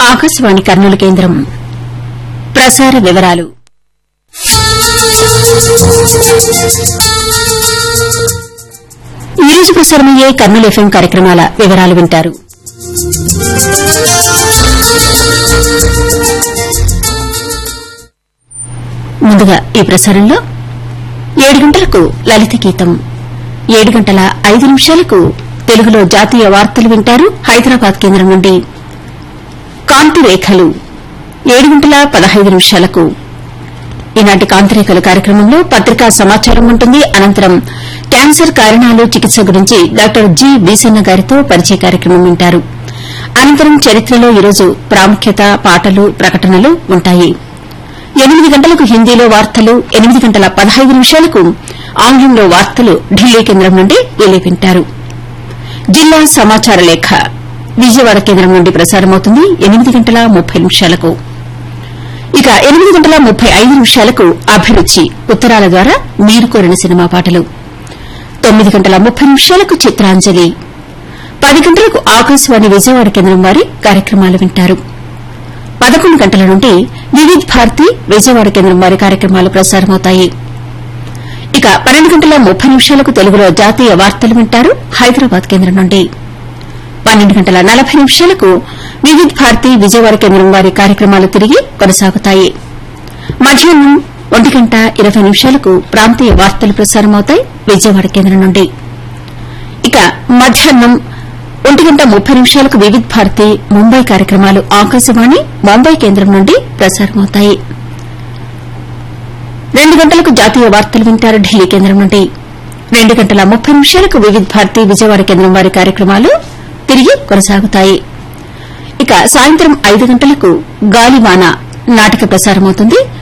ఆకాశవాణి కర్నూలు కేంద్రం ప్రసార వివరాలు ఈ రోజు ప్రసారమయ్యే కర్నూలు ఎఫ్ఎం కార్యక్రమాల వివరాలు వింటారు ముందుగా ఈ ప్రసారంలో ఏడు గంటలకు లలిత గీతం ఏడు గంటల ఐదు నిమిషాలకు తెలుగులో జాతీయ వార్తలు వింటారు హైదరాబాద్ కేంద్రం నుండి కాంతి రేఖలు ఏడు గంటల పదహైదు నిమిషాలకు ఈనాటి కాంతిరేఖలు కార్యక్రమంలో పత్రికా సమాచారం ఉంటుంది అనంతరం క్యాన్సర్ కారణాలు చికిత్స గురించి డాక్టర్ జి బీసన్న గారితో పరిచయ కార్యక్రమం వింటారు అనంతరం చరిత్రలో ఈరోజు ప్రాముఖ్యత పాటలు ప్రకటనలు ఉంటాయి ఎనిమిది గంటలకు హిందీలో వార్తలు ఎనిమిది గంటల పదహైదు నిమిషాలకు ఆంగ్లంలో వార్తలు ఢిల్లీ కేంద్రం నుండి రిలే వింటారు జిల్లా సమాచార లేఖ విజయవాడ కేంద్రం నుండి ప్రసారమవుతుంది ఎనిమిది గంటల ముప్పై నిమిషాలకు ఇక ఎనిమిది గంటల ముప్పై ఐదు నిమిషాలకు అభిరుచి ఉత్తరాల ద్వారా మీరు కోరిన సినిమా పాటలు తొమ్మిది గంటల ముప్పై నిమిషాలకు చిత్రాంజలి పది గంటలకు ఆకాశవాణి విజయవాడ కేంద్రం వారి కార్యక్రమాలు వింటారు పదకొండు గంటల నుండి వివిధ్ భారతి విజయవాడ కేంద్రం వారి కార్యక్రమాలు ప్రసారమవుతాయి ఇక పన్నెండు గంటల ముప్పై నిమిషాలకు తెలుగులో జాతీయ వార్తలు వింటారు హైదరాబాద్ కేంద్రం నుండి పన్నెండు గంటల నలభై నిమిషాలకు వివిధ్ భారతి విజయవాడ కేంద్రం వారి కార్యక్రమాలు తిరిగి కొనసాగుతాయి మధ్యాహ్నం ఒంటి గంట ఇరవై నిమిషాలకు ప్రాంతీయ వార్తలు ప్రసారమవుతాయి విజయవాడ కేంద్రం నుండి ఇక మధ్యాహ్నం ఒంటి గంట ముప్పై నిమిషాలకు వివిధ్ భారతి ముంబై కార్యక్రమాలు ఆకాశవాణి ముంబై కేంద్రం నుండి ప్రసారమవుతాయి రెండు గంటలకు జాతీయ వార్తలు వింటారు ఢిల్లీ కేంద్రం నుండి రెండు గంటల ముప్పై నిమిషాలకు వివిధ్ భారతి విజయవాడ కేంద్రం వారి కార్యక్రమాలు తిరిగి కొనసాగుతాయి ఇక సాయంత్రం ఐదు గంటలకు గాలివాన నాటక ప్రసారమవుతుంది